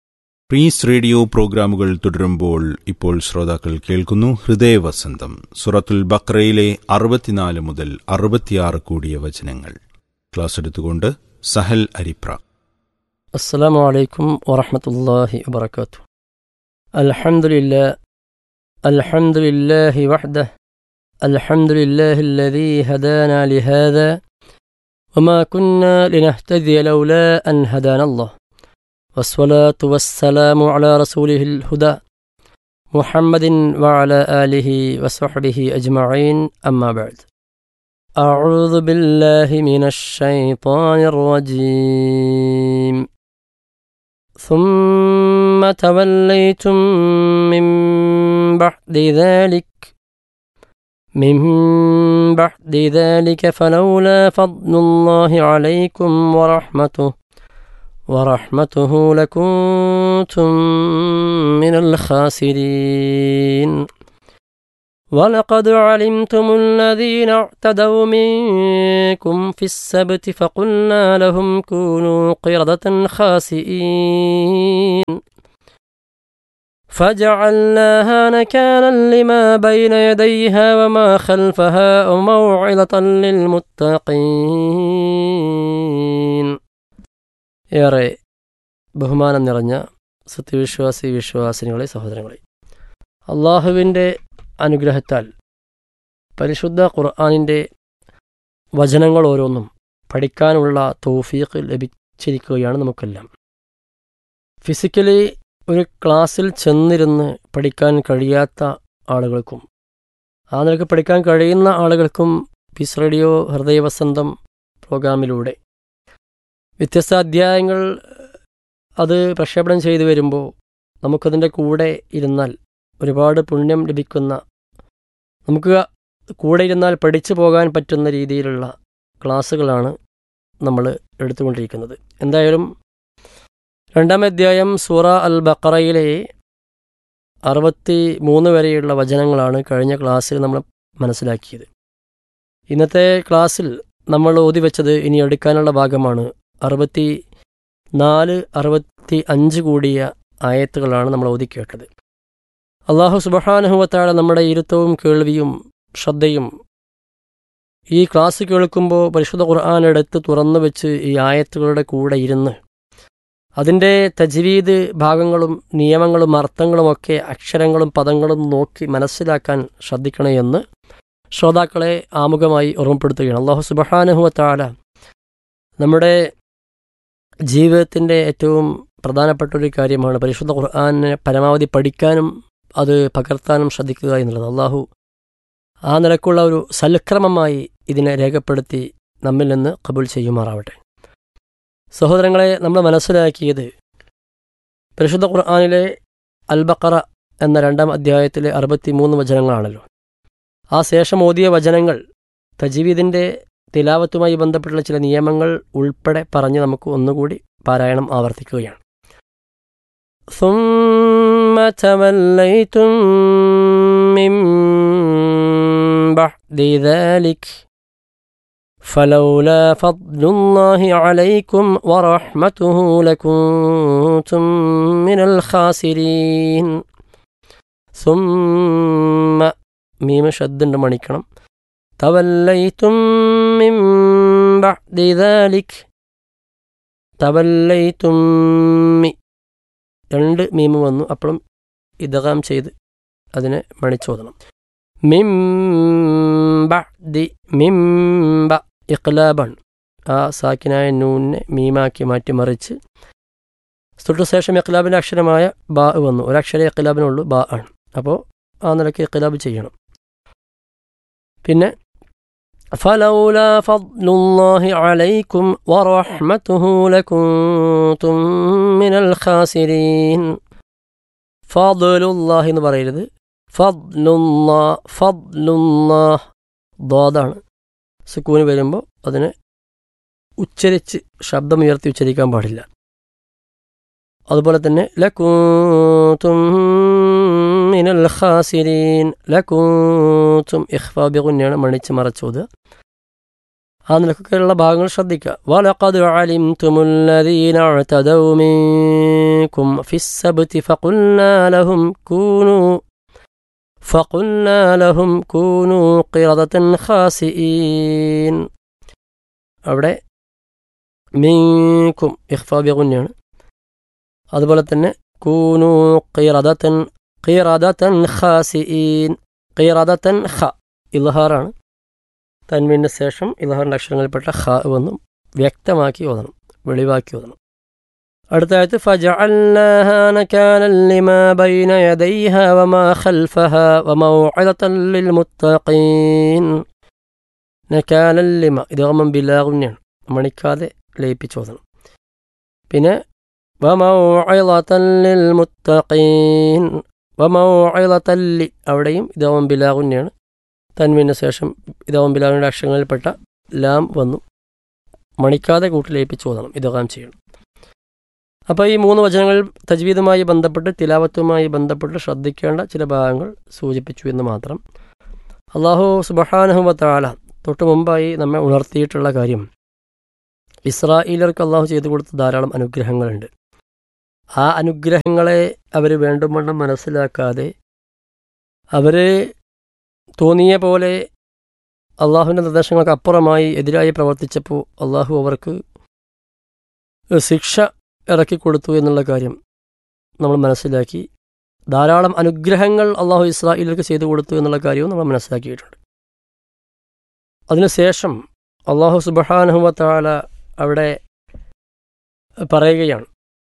പ്രീസ് റേഡിയോ പ്രോഗ്രാമുകൾ തുടരുമ്പോൾ ഇപ്പോൾ ശ്രോതാക്കൾ കേൾക്കുന്നു ഹൃദയവസന്തം സുറത്തുൽ ബക്രയിലെ അറുപത്തിനാല് മുതൽ അറുപത്തിയാറ് കൂടിയ വചനങ്ങൾ ക്ലാസ് എടുത്തുകൊണ്ട് സഹൽ അരിപ്ര السلام عليكم ورحمة الله وبركاته الحمد لله الحمد لله وحده الحمد لله الذي هدانا لهذا وما كنا لنهتدي لولا أن هدانا الله والصلاة والسلام على رسوله الهدى محمد وعلى آله وصحبه أجمعين أما بعد أعوذ بالله من الشيطان الرجيم ثم توليتم من بعد ذلك من بعد ذلك فلولا فضل الله عليكم ورحمته ورحمته لكنتم من الخاسرين ولقد علمتم الذين اعتدوا منكم في السبت فقلنا لهم كونوا قردة خاسئين فجعلناها نكالا لما بين يديها وما خلفها وموعظة للمتقين ഏറെ ബഹുമാനം നിറഞ്ഞ സത്യവിശ്വാസി വിശ്വാസിനികളെ സഹോദരങ്ങളെ അള്ളാഹുവിൻ്റെ അനുഗ്രഹത്താൽ പരിശുദ്ധ ഖുർആാനിൻ്റെ വചനങ്ങൾ ഓരോന്നും പഠിക്കാനുള്ള തോഫീഖ് ലഭിച്ചിരിക്കുകയാണ് നമുക്കെല്ലാം ഫിസിക്കലി ഒരു ക്ലാസ്സിൽ ചെന്നിരുന്ന് പഠിക്കാൻ കഴിയാത്ത ആളുകൾക്കും ആ നിലക്ക് പഠിക്കാൻ കഴിയുന്ന ആളുകൾക്കും പീസ് റേഡിയോ ഹൃദയവസന്തം പ്രോഗ്രാമിലൂടെ വ്യത്യസ്ത അധ്യായങ്ങൾ അത് പ്രക്ഷേപണം ചെയ്തു വരുമ്പോൾ നമുക്കതിൻ്റെ കൂടെ ഇരുന്നാൽ ഒരുപാട് പുണ്യം ലഭിക്കുന്ന നമുക്ക് കൂടെ ഇരുന്നാൽ പഠിച്ചു പോകാൻ പറ്റുന്ന രീതിയിലുള്ള ക്ലാസ്സുകളാണ് നമ്മൾ എടുത്തുകൊണ്ടിരിക്കുന്നത് എന്തായാലും രണ്ടാം അധ്യായം സൂറ അൽ ബക്കറയിലെ അറുപത്തി മൂന്ന് വരെയുള്ള വചനങ്ങളാണ് കഴിഞ്ഞ ക്ലാസ്സിൽ നമ്മൾ മനസ്സിലാക്കിയത് ഇന്നത്തെ ക്ലാസ്സിൽ നമ്മൾ ഓതി വെച്ചത് ഇനി എടുക്കാനുള്ള ഭാഗമാണ് അറുപത്തി നാല് അറുപത്തി അഞ്ച് കൂടിയ ആയത്തുകളാണ് നമ്മൾ ഓതി കേട്ടത് അള്ളാഹു സുബഹാനുഹുവത്താഴ നമ്മുടെ ഇരുത്തവും കേൾവിയും ശ്രദ്ധയും ഈ ക്ലാസ് കേൾക്കുമ്പോൾ പരിശുദ്ധ ഖുർആൻ എടുത്ത് തുറന്നു വെച്ച് ഈ ആയത്തുകളുടെ കൂടെ ഇരുന്ന് അതിൻ്റെ തജ്വീദ് ഭാഗങ്ങളും നിയമങ്ങളും അർത്ഥങ്ങളുമൊക്കെ അക്ഷരങ്ങളും പദങ്ങളും നോക്കി മനസ്സിലാക്കാൻ ശ്രദ്ധിക്കണേ എന്ന് ശ്രോതാക്കളെ ആമുഖമായി ഓർമ്മപ്പെടുത്തുകയാണ് അള്ളാഹു സുബഹാനുഹുവത്താല നമ്മുടെ ജീവിതത്തിൻ്റെ ഏറ്റവും പ്രധാനപ്പെട്ട ഒരു കാര്യമാണ് പരിശുദ്ധ ഖുർആാനെ പരമാവധി പഠിക്കാനും അത് പകർത്താനും ശ്രദ്ധിക്കുക എന്നുള്ളത് അള്ളാഹു ആ നിലക്കുള്ള ഒരു സൽക്രമമായി ഇതിനെ രേഖപ്പെടുത്തി നമ്മിൽ നിന്ന് കബൂൽ ചെയ്യുമാറാവട്ടെ സഹോദരങ്ങളെ നമ്മൾ മനസ്സിലാക്കിയത് പരിശുദ്ധ ഖുർആാനിലെ അൽബക്കറ എന്ന രണ്ടാം അധ്യായത്തിലെ അറുപത്തി മൂന്ന് വചനങ്ങളാണല്ലോ ആ ശേഷം ഓതിയ വചനങ്ങൾ തജീവിദിൻ്റെ തിലാവത്തുമായി ബന്ധപ്പെട്ടുള്ള ചില നിയമങ്ങൾ ഉൾപ്പെടെ പറഞ്ഞ് നമുക്ക് ഒന്നുകൂടി പാരായണം ആവർത്തിക്കുകയാണ് ثم توليتم من بعد ذلك فلولا فضل الله عليكم ورحمته لكنتم من الخاسرين ثم മീമ ഷദ്ദുണ്ട് മണിക്കണം തവല്ലൈത്തും മിൻ ബഅദി ദാലിക് തവല്ലൈത്തും മി രണ്ട് മീമ് വന്നു അപ്പോഴും ഇതകാം ചെയ്ത് അതിനെ മണിച്ചോദണം മിംബി മിംബ ഇഖ്ലാബാണ് ആ സാക്കിനായ നൂനെ മീമാക്കി മാറ്റി മറിച്ച് തൊട്ടു ശേഷം ഇഖ്ലാബിൻ്റെ അക്ഷരമായ ബാ വന്നു ഒരക്ഷരം ഇഖ്ലാബിനുള്ളൂ ബാ ആണ് അപ്പോൾ ആ നിലയ്ക്ക് ഇഖ്ലാബ് ചെയ്യണം പിന്നെ فلولا فضل الله عليكم ورحمته لكنتم من الخاسرين فضل الله എന്ന് പറയരുത് ഫദ്ലുല്ലാ ഫദ്ലുല്ലാ ദ്വാദാണ് സുക്കൂന് വരുമ്പോൾ അതിനെ ഉച്ചരിച്ച് ശബ്ദമുയർത്തി ഉച്ചരിക്കാൻ പാടില്ല അതുപോലെ തന്നെ ലക്കൂത്തും മിനൽ ഖാസിരീൻ ലക്കൂത്തും ഇഖ്ഫാബി കുഞ്ഞാണ് മണിച്ച് മറച്ചോത് ആ നിലക്കൊക്കെയുള്ള ഭാഗങ്ങൾ ശ്രദ്ധിക്കുക വലഖദ് അലിംതുമുല്ലദീന അഅ്തദൗ മിൻകും ഫിസ്സബ്തി ഫഖുൽനാ ലഹും കൂനൂ فقلنا لهم كونوا قردة خاسئين അവിടെ മീക്കും ഇഖ്ഫാബിഗുന്നെയാണ് അതുപോലെ തന്നെ കൂനു ഖീറദത്തൻ ഖീറദത്തൻ ഖാസിഈൻ ഖീറദത്തൻ ഖ ഇൽഹാറാണ് തൻവീൻ്റെ ശേഷം ഇൽഹാറിൻ്റെ അക്ഷരങ്ങളിൽപ്പെട്ട ഖ എന്നും വ്യക്തമാക്കി ഓതണം വെളിവാക്കി ഓതണം അടുത്ത ആയത്ത് فجعلناها نكالا لما بين يديها وما خلفها وموعظة للمتقين نكالا لما ഇത് ഗമം ബിലാഗുന്നെയാണ് മണിക്കാതെ ലയിപ്പിച്ച് ഓതണം പിന്നെ وموعظة للمتقين وموعظة لي അവിടെയും ഇതാവം ബിലാഗുന്നെയാണ് തൻവീന് ശേഷം ഇതാവം ബിലാഗുൻ്റെ അക്ഷരങ്ങളിൽപ്പെട്ട ലാം വന്നു മണിക്കാതെ കൂട്ടി ലയിപ്പിച്ച് ഓതണം ഇതകാം ചെയ്യണം അപ്പോൾ ഈ മൂന്ന് വചനങ്ങൾ തജ്വീദുമായി ബന്ധപ്പെട്ട് തിലാവത്തുമായി ബന്ധപ്പെട്ട് ശ്രദ്ധിക്കേണ്ട ചില ഭാഗങ്ങൾ സൂചിപ്പിച്ചു എന്ന് മാത്രം അള്ളാഹു സുബഹാനഹുമത്താല തൊട്ട് മുമ്പായി നമ്മെ ഉണർത്തിയിട്ടുള്ള കാര്യം ഇസ്രായേലർക്ക് അള്ളാഹു ചെയ്തു കൊടുത്ത ധാരാളം അനുഗ്രഹങ്ങളുണ്ട് ആ അനുഗ്രഹങ്ങളെ അവർ വേണ്ടുവണ്ണം മനസ്സിലാക്കാതെ അവർ തോന്നിയ പോലെ അള്ളാഹുവിൻ്റെ നിർദ്ദേശങ്ങൾക്ക് അപ്പുറമായി എതിരായി പ്രവർത്തിച്ചപ്പോൾ അള്ളാഹു അവർക്ക് ശിക്ഷ ഇറക്കിക്കൊടുത്തു എന്നുള്ള കാര്യം നമ്മൾ മനസ്സിലാക്കി ധാരാളം അനുഗ്രഹങ്ങൾ അള്ളാഹു ഇസ്രായേലിലേക്ക് ചെയ്തു കൊടുത്തു എന്നുള്ള കാര്യവും നമ്മൾ മനസ്സിലാക്കിയിട്ടുണ്ട് അതിനുശേഷം അള്ളാഹു സുബഹാനുഹുമത്താല അവിടെ പറയുകയാണ്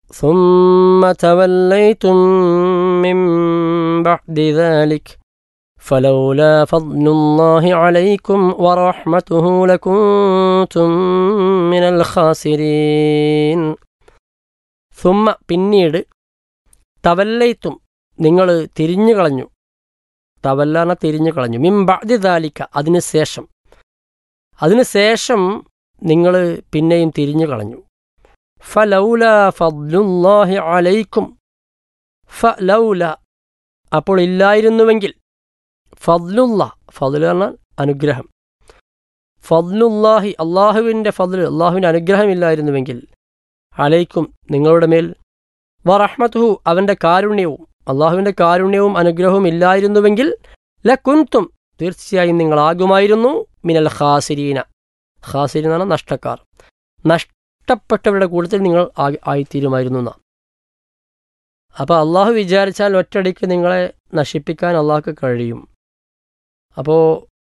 ثم توليتم من بعد ذلك فلولا فضل الله عليكم ورحمته لكنتم من الخاسرين സുമ്മ പിന്നീട് തവല്ലയിത്തും നിങ്ങൾ തിരിഞ്ഞു കളഞ്ഞു തവല്ലാന തിരിഞ്ഞു കളഞ്ഞു മിംബാദ്യ ദാലിക്ക അതിനുശേഷം അതിനുശേഷം നിങ്ങൾ പിന്നെയും തിരിഞ്ഞു കളഞ്ഞു ഫലൗല ഫദ്ലുല്ലാഹി അലൈക്കും ഫലൗല അപ്പോൾ ഇല്ലായിരുന്നുവെങ്കിൽ ഫദ്ലുള്ള ഫദ്ല് പറഞ്ഞാൽ അനുഗ്രഹം ഫദ്ലുല്ലാഹി അള്ളാഹുവിൻ്റെ ഫദ്ല് അള്ളാഹുവിൻ്റെ അനുഗ്രഹമില്ലായിരുന്നുവെങ്കിൽ അലൈക്കും നിങ്ങളുടെ മേൽ വറഹ്മത്തുഹു അവൻ്റെ കാരുണ്യവും അള്ളാഹുവിൻ്റെ കാരുണ്യവും അനുഗ്രഹവും ഇല്ലായിരുന്നുവെങ്കിൽ ലക്കുൻതും തീർച്ചയായും നിങ്ങളാകുമായിരുന്നു മിനൽ ഖാസിരീന ഖാസിരീൻ എന്നാണ് നഷ്ടക്കാർ നഷ്ടപ്പെട്ടവരുടെ കൂട്ടത്തിൽ നിങ്ങൾ ആയി- ആയിത്തീരുമായിരുന്നു എന്നാണ് അപ്പോൾ അള്ളാഹു വിചാരിച്ചാൽ ഒറ്റയടിക്ക് നിങ്ങളെ നശിപ്പിക്കാൻ അള്ളാഹ്ക്ക് കഴിയും അപ്പോൾ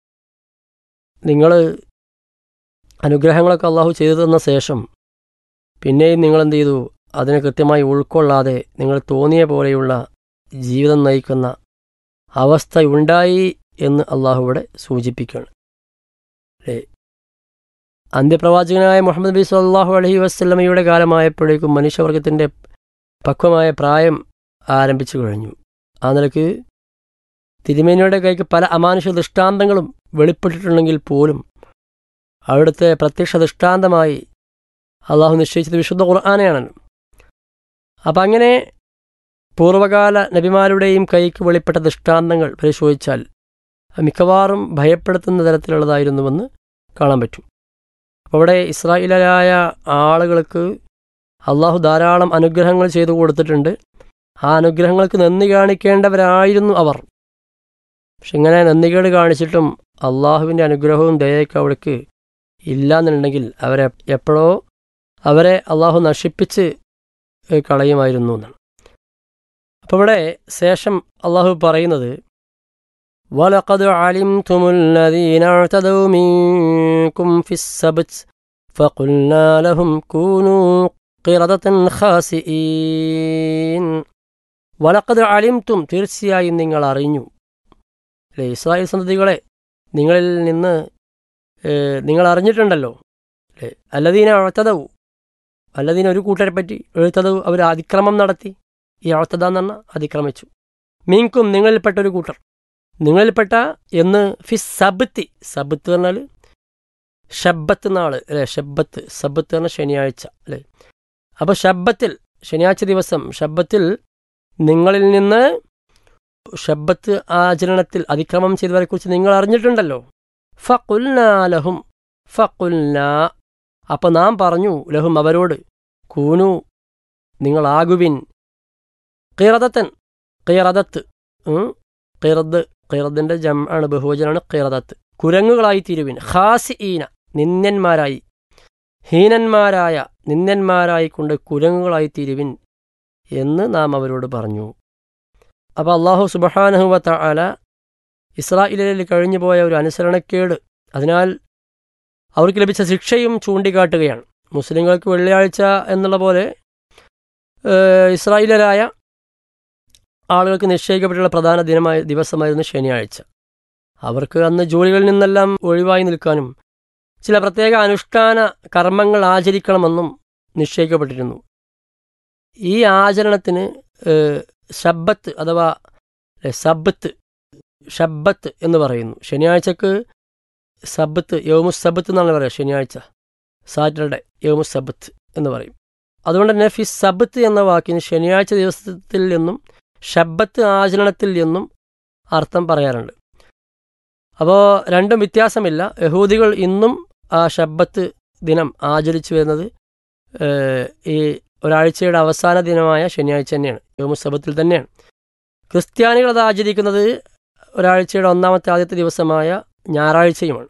നിങ്ങൾ അനുഗ്രഹങ്ങളൊക്കെ അള്ളാഹു ചെയ്തു തന്ന ശേഷം പിന്നെയും നിങ്ങൾ എന്ത് ചെയ്തു അതിനെ കൃത്യമായി ഉൾക്കൊള്ളാതെ നിങ്ങൾ തോന്നിയ പോലെയുള്ള ജീവിതം നയിക്കുന്ന അവസ്ഥ ഉണ്ടായി എന്ന് അള്ളാഹു ഇവിടെ സൂചിപ്പിക്കുകയാണ് അല്ലേ അന്ത്യപ്രവാചകനായ മുഹമ്മദ് ബി സല്ലാഹു അലഹി വസ്ലമയുടെ കാലമായപ്പോഴേക്കും മനുഷ്യവർഗത്തിൻ്റെ പക്വമായ പ്രായം ആരംഭിച്ചു കഴിഞ്ഞു ആ നിലക്ക് തിരുമേനിയുടെ കൈക്ക് പല അമാനുഷ ദൃഷ്ടാന്തങ്ങളും വെളിപ്പെട്ടിട്ടുണ്ടെങ്കിൽ പോലും അവിടുത്തെ പ്രത്യക്ഷ ദൃഷ്ടാന്തമായി അള്ളാഹു നിശ്ചയിച്ചത് വിശുദ്ധ ഖുർആാനെയാണ് അപ്പം അങ്ങനെ പൂർവകാല നബിമാരുടെയും കൈക്ക് വെളിപ്പെട്ട ദൃഷ്ടാന്തങ്ങൾ പരിശോധിച്ചാൽ അത് മിക്കവാറും ഭയപ്പെടുത്തുന്ന തരത്തിലുള്ളതായിരുന്നുവെന്ന് കാണാൻ പറ്റും അപ്പോൾ അവിടെ ഇസ്രായേലായ ആളുകൾക്ക് അള്ളാഹു ധാരാളം അനുഗ്രഹങ്ങൾ ചെയ്തു കൊടുത്തിട്ടുണ്ട് ആ അനുഗ്രഹങ്ങൾക്ക് നന്ദി കാണിക്കേണ്ടവരായിരുന്നു അവർ പക്ഷെ ഇങ്ങനെ നന്ദികേട് കാണിച്ചിട്ടും അള്ളാഹുവിൻ്റെ അനുഗ്രഹവും ദയൊക്കെ അവിടേക്ക് ഇല്ലാന്നുണ്ടെങ്കിൽ അവരെ എപ്പോഴോ അവരെ അള്ളാഹു നശിപ്പിച്ച് കളയുമായിരുന്നു എന്നാണ് അപ്പോൾ ഇവിടെ ശേഷം അള്ളാഹു പറയുന്നത് وَلَقَدْ عَلِمْتُمُ الَّذِينَ اعْتَدَوْا مِنكُمْ فِي السَّبْتِ فَقُلْنَا لَهُمْ كُونُوا قِرَدَةً خَاسِئِينَ വലക്കത് അലിംതും തീർച്ചയായും നിങ്ങൾ അറിഞ്ഞു അല്ലേ ഇസ്രായേൽ സന്തതികളെ നിങ്ങളിൽ നിന്ന് ഏഹ്, നിങ്ങൾ അറിഞ്ഞിട്ടുണ്ടല്ലോ അല്ലേ അല്ലദീന അഴത്തതവു അല്ലദീന ഒരു കൂട്ടരെ പറ്റി എഴുത്തതവു അവർ അതിക്രമം നടത്തി ഈ അഴത്തത എന്ന് പറഞ്ഞാൽ അതിക്രമിച്ചു മീൻകും നിങ്ങളിൽപ്പെട്ട ഒരു കൂട്ടർ നിങ്ങളിൽപ്പെട്ട എന്ന് ഫി സബത്ത് സബത്ത് പറഞ്ഞാൽ ഷബ്ബത്ത് നാള് അല്ലേ ഷബ്ബത്ത് സബത്ത് പറഞ്ഞാൽ ശനിയാഴ്ച അല്ലേ അപ്പോൾ ഷബ്ബത്തിൽ ശനിയാഴ്ച ദിവസം ഷബ്ബത്തിൽ നിങ്ങളിൽ നിന്ന് ഷബ്ബത്ത് ആചരണത്തിൽ അതിക്രമം ചെയ്തവരെക്കുറിച്ച് നിങ്ങൾ അറിഞ്ഞിട്ടുണ്ടല്ലോ ഫ കുൽനാലഹും ഫക്കുൽന അപ്പം നാം പറഞ്ഞു ലഹും അവരോട് കൂനു നിങ്ങളാകുവിൻ കിറതത്തൻ കിറതത്ത് കിറദ് കിറദിൻ്റെ ജം ആണ് ബഹുവചനാണ് കിറതത്ത് കുരങ്ങുകളായി തീരുവിൻ ഖാസി ഈന നിന്ദന്മാരായി ഹീനന്മാരായ നിന്ദന്മാരായി കൊണ്ട് കുരങ്ങുകളായി തീരുവിൻ എന്ന് നാം അവരോട് പറഞ്ഞു അപ്പോൾ അള്ളാഹു സുബഹാനഹുവ തആല ഇസ്രായേലിൽ കഴിഞ്ഞു പോയ ഒരു അനുസരണക്കേട് അതിനാൽ അവർക്ക് ലഭിച്ച ശിക്ഷയും ചൂണ്ടിക്കാട്ടുകയാണ് മുസ്ലിങ്ങൾക്ക് വെള്ളിയാഴ്ച എന്നുള്ള പോലെ ഏഹ്, ഇസ്രായേലരായ ആളുകൾക്ക് നിശ്ചയിക്കപ്പെട്ടുള്ള പ്രധാന ദിനമായ ദിവസമായിരുന്നു ശനിയാഴ്ച അവർക്ക് അന്ന് ജോലികളിൽ നിന്നെല്ലാം ഒഴിവായി നിൽക്കാനും ചില പ്രത്യേക അനുഷ്ഠാന കർമ്മങ്ങൾ ആചരിക്കണമെന്നും നിശ്ചയിക്കപ്പെട്ടിരുന്നു ഈ ആചരണത്തിന് ഏഹ്, ശബ്ബത്ത് അഥവാ അല്ലെ, സബ്ബത്ത് ഷബ്ബത്ത് എന്ന് പറയുന്നു ശനിയാഴ്ചക്ക് സബ്ബത്ത് യോമുസ് സബ്ബത്ത് എന്നാണ് പറയുക ശനിയാഴ്ച സാറ്റർഡേ യോമുസ് സബ്ബത്ത് എന്ന് പറയും അതുകൊണ്ട് തന്നെ ഫി സബ്ബത്ത് എന്ന വാക്കിന് ശനിയാഴ്ച ദിവസത്തിൽ നിന്നും ഷബ്ബത്ത് ആചരണത്തിൽ നിന്നും അർത്ഥം പറയാറുണ്ട് അപ്പോൾ രണ്ടും വ്യത്യാസമില്ല യഹൂദികൾ ഇന്നും ആ ഷബ്ബത്ത് ദിനം ആചരിച്ചു വരുന്നത് ഏഹ്, ഈ ഒരാഴ്ചയുടെ അവസാന ദിനമായ ശനിയാഴ്ച തന്നെയാണ് യോമുസബത്തിൽ തന്നെയാണ് ക്രിസ്ത്യാനികൾ അത് ആചരിക്കുന്നത് ഒരാഴ്ചയുടെ ഒന്നാമത്തെ ആദ്യത്തെ ദിവസമായ ഞായറാഴ്ചയുമാണ്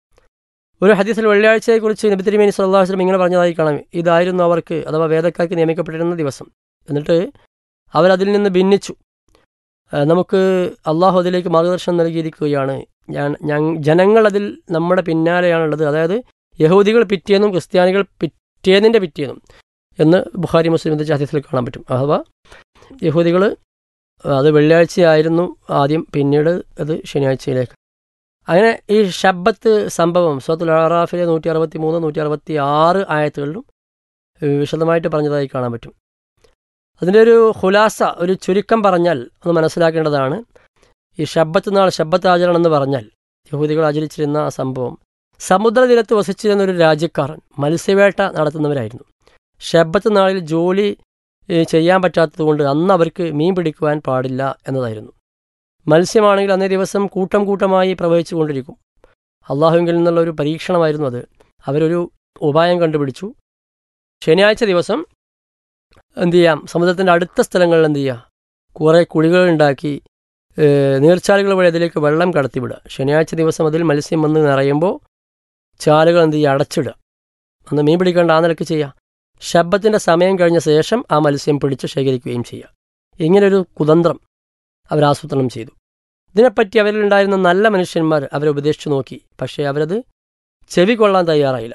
ഒരു ഹദീസിൽ വെള്ളിയാഴ്ചയെക്കുറിച്ച് നബി തിരുമേനി സല്ലല്ലാഹു അലൈഹി വസല്ലം ഇങ്ങനെ പറഞ്ഞതായി കാണാം ഇതായിരുന്നു അവർക്ക് അഥവാ വേദക്കാർക്ക് നിയമിക്കപ്പെട്ടിരുന്ന ദിവസം എന്നിട്ട് അവരതിൽ നിന്ന് ഭിന്നിച്ചു ആ, നമുക്ക് അള്ളാഹു അതിലേക്ക് മാർഗദർശനം നൽകിയിരിക്കുകയാണ് ഞാൻ ഞ- ജനങ്ങൾ അതിൽ നമ്മുടെ പിന്നാലെയാണുള്ളത് അതായത് യഹൂദികൾ പിറ്റേന്നും ക്രിസ്ത്യാനികൾ പിറ്റേന്നിൻ്റെ പിറ്റേന്നും എന്ന് ബുഖാരി മുസ്ലിമിൻ്റെ ഹദീസിൽ കാണാൻ പറ്റും അഥവാ യഹൂദികൾ അത് വെള്ളിയാഴ്ചയായിരുന്നു ആദ്യം പിന്നീട് അത് ശനിയാഴ്ചയിലേക്ക് അങ്ങനെ ഈ ഷബ്ബത്ത് സംഭവം സോത്തുൽ അറാഫിലെ നൂറ്റി അറുപത്തി മൂന്ന് നൂറ്റി അറുപത്തി ആറ് ആയത്തുകളിലും ഏഹ്, വിശദമായിട്ട് പറഞ്ഞതായി കാണാൻ പറ്റും അതിൻ്റെ ഒരു ഹുലാസ ഒരു ചുരുക്കം പറഞ്ഞാൽ ഒന്ന് മനസ്സിലാക്കേണ്ടതാണ് ഈ ഷബ്ബത്ത് നാൾ ഷബ്ബത്ത് ആചരണം എന്ന് പറഞ്ഞാൽ യഹൂദികൾ ആചരിച്ചിരുന്ന ആ സംഭവം സമുദ്രതീരത്ത് വസിച്ചിരുന്ന ഒരു രാജ്യക്കാരൻ മത്സ്യവേട്ട നടത്തുന്നവരായിരുന്നു ഷബ്ബത്ത് നാളിൽ ജോലി ഏഹ്, ചെയ്യാൻ പറ്റാത്തതുകൊണ്ട് അന്ന് അവർക്ക് മീൻ പിടിക്കുവാൻ പാടില്ല എന്നതായിരുന്നു മത്സ്യമാണെങ്കിൽ അന്നേ ദിവസം കൂട്ടം കൂട്ടമായി പ്രവഹിച്ചു കൊണ്ടിരിക്കും അള്ളാഹുവിൽ നിന്നുള്ള ഒരു പരീക്ഷണമായിരുന്നു അത് അവരൊരു ഉപായം കണ്ടുപിടിച്ചു ശനിയാഴ്ച ദിവസം എന്ത് ചെയ്യാം സമുദ്രത്തിൻ്റെ അടുത്ത സ്ഥലങ്ങളിൽ എന്ത് ചെയ്യുക കുറേ കുഴികൾ ഉണ്ടാക്കി ഏഹ്, നീർച്ചാലുകൾ വഴി അതിലേക്ക് വെള്ളം കടത്തിവിടുക ശനിയാഴ്ച ദിവസം അതിൽ മത്സ്യം വന്ന് നിറയുമ്പോൾ ചാലുകൾ എന്ത് ചെയ്യുക അടച്ചിടുക അന്ന് മീൻ പിടിക്കേണ്ട ആ നിലക്ക് ചെയ്യുക ശബ്ദത്തിൻ്റെ സമയം കഴിഞ്ഞ ശേഷം ആ മത്സ്യം പിടിച്ച് ശേഖരിക്കുകയും ചെയ്യുക ഇങ്ങനൊരു കുതന്ത്രം അവരാസൂത്രണം ചെയ്തു ഇതിനെപ്പറ്റി അവരിലുണ്ടായിരുന്ന നല്ല മനുഷ്യന്മാർ അവരെ ഉപദേശിച്ചു നോക്കി പക്ഷേ അവരത് ചെവി കൊള്ളാൻ തയ്യാറായില്ല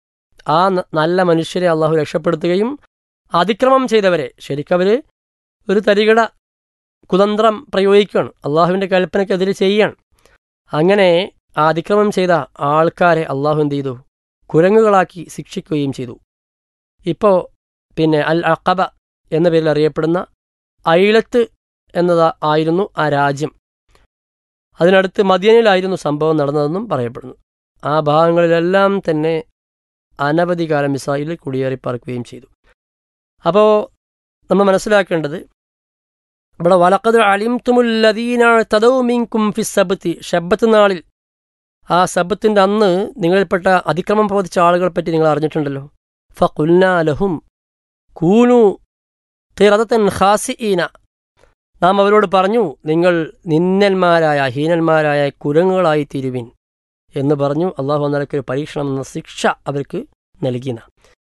ആ ന- നല്ല മനുഷ്യരെ അള്ളാഹു രക്ഷപ്പെടുത്തുകയും അതിക്രമം ചെയ്തവരെ ശരിക്കവർ ഒരു തരികട കുതന്ത്രം പ്രയോഗിക്കുകയാണ് അള്ളാഹുവിൻ്റെ കൽപ്പനയ്ക്കെതിരെ ചെയ്യുകയാണ് അങ്ങനെ ആ അതിക്രമം ചെയ്ത ആൾക്കാരെ അള്ളാഹു എന്ത് ചെയ്തു കുരങ്ങുകളാക്കി ശിക്ഷിക്കുകയും ചെയ്തു ഇപ്പോൾ പിന്നെ അൽ അഖബ എന്ന പേരിൽ അറിയപ്പെടുന്ന ഐലത്ത് എന്നതാ ആയിരുന്നു ആ രാജ്യം അതിനടുത്ത് മദിയനിലായിരുന്നു സംഭവം നടന്നതെന്നും പറയപ്പെടുന്നു ആ ഭാഗങ്ങളിലെല്ലാം തന്നെ അനവധി കാലം ഇസ്രായേലിൽ കുടിയേറി പാർക്കുകയും ചെയ്തു അപ്പോൾ നമ്മൾ മനസ്സിലാക്കേണ്ടത് ഇവിടെ വലക്കത് അലിംതുമുല്ലദീന തദൗമിങ്കും ഫി സബത്തി ഷബ്ബത്ത് നാളിൽ ആ സബത്തിൻ്റെ അന്ന് നിങ്ങളിൽപ്പെട്ട അതിക്രമം പ്രവർത്തിച്ച ആളുകളെ പറ്റി നിങ്ങൾ അറിഞ്ഞിട്ടുണ്ടല്ലോ ഫുൽന ലഹും കൂനു തിറതൻ ഖാസിഈന നാം അവരോട് പറഞ്ഞു നിങ്ങൾ നിന്നന്മാരായ ഹീനന്മാരായ കുരങ്ങുകളായി തീരുവിൻ എന്ന് പറഞ്ഞു അള്ളാഹു നിലയ്ക്ക് ഒരു പരീക്ഷണം എന്ന ശിക്ഷ അവർക്ക് നൽകിന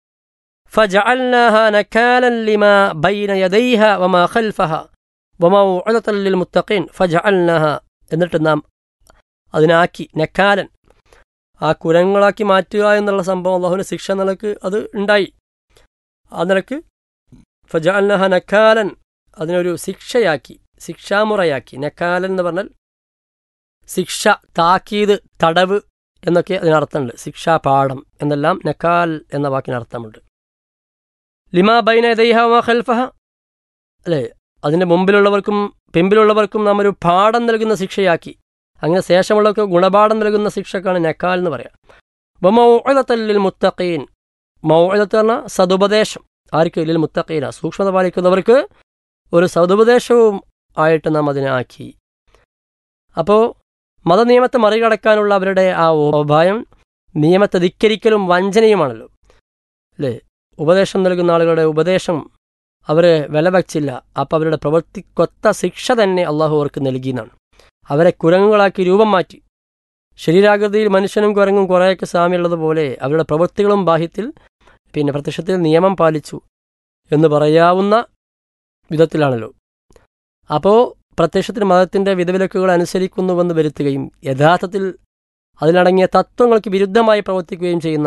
فجعلناها نكالا لما بين يديها وما خلفها وموعظة للمتقين فجعلناها എന്നിട്ട് നാം അതിനാക്കി നക്കാലൻ ആ കുരങ്ങളാക്കി മാറ്റുക എന്നുള്ള സംഭവം അള്ളാഹുവിൻ്റെ ശിക്ഷ നിലക്ക് അത് ഉണ്ടായി ആ നിലക്ക് ഫജാൽനഹ നക്കാലൻ അതിനൊരു ശിക്ഷയാക്കി ശിക്ഷാമുറയാക്കി നക്കാലൻ എന്ന് പറഞ്ഞാൽ ശിക്ഷ താക്കീത് തടവ് എന്നൊക്കെ അതിനർത്ഥമുണ്ട് ശിക്ഷാപാഠം എന്നെല്ലാം നക്കാൽ എന്ന വാക്കിന് അർത്ഥമുണ്ട് ലിമാ ബൈന ദൈഹ വ ഖൽഫഹ അല്ലേ അതിൻ്റെ മുമ്പിലുള്ളവർക്കും പിമ്പിലുള്ളവർക്കും നാം ഒരു പാഠം നൽകുന്ന ശിക്ഷയാക്കി അങ്ങനെ ശേഷമുള്ളവർക്ക് ഗുണപാഠം നൽകുന്ന ശിക്ഷക്കാണ് നക്കാൽ എന്ന് പറയാം വമൗഅലത്തല്ലിൽ മുത്തഖീൻ മൗഅലത്ത് പറഞ്ഞാൽ സതുപദേശം ആർക്ക് ലിൽ മുത്തഖീന സൂക്ഷ്മത പാലിക്കുന്നവർക്ക് ഒരു സതുപദേശവും ആയിട്ട് നാം അതിനെ ആക്കി അപ്പോൾ മതനിയമത്തെ മറികടക്കാനുള്ള അവരുടെ ആ ഉപായം നിയമത്തെ ധിക്കരിക്കലും വഞ്ചനയുമാണല്ലോ അല്ലേ ഉപദേശം നൽകുന്ന ആളുകളുടെ ഉപദേശം അവരെ വില വച്ചില്ല അപ്പം അവരുടെ പ്രവൃത്തിക്കൊത്ത ശിക്ഷ തന്നെ അള്ളാഹു അവർക്ക് നൽകിയെന്നാണ് അവരെ കുരങ്ങുകളാക്കി രൂപം മാറ്റി ശരീരാകൃതിയിൽ മനുഷ്യനും കുരങ്ങും കുറേയൊക്കെ സാമ്യമുള്ളതുപോലെ അവരുടെ പ്രവൃത്തികളും ബാഹ്യത്തിൽ പിന്നെ പ്രത്യക്ഷത്തിൽ നിയമം പാലിച്ചു എന്ന് പറയാവുന്ന വിധത്തിലാണല്ലോ അപ്പോൾ പ്രത്യക്ഷത്തിൽ മതത്തിൻ്റെ വിധവിലക്കുകൾ അനുസരിക്കുന്നുവെന്ന് വരുത്തുകയും യഥാർത്ഥത്തിൽ അതിലടങ്ങിയ തത്വങ്ങൾക്ക് വിരുദ്ധമായി പ്രവർത്തിക്കുകയും ചെയ്യുന്ന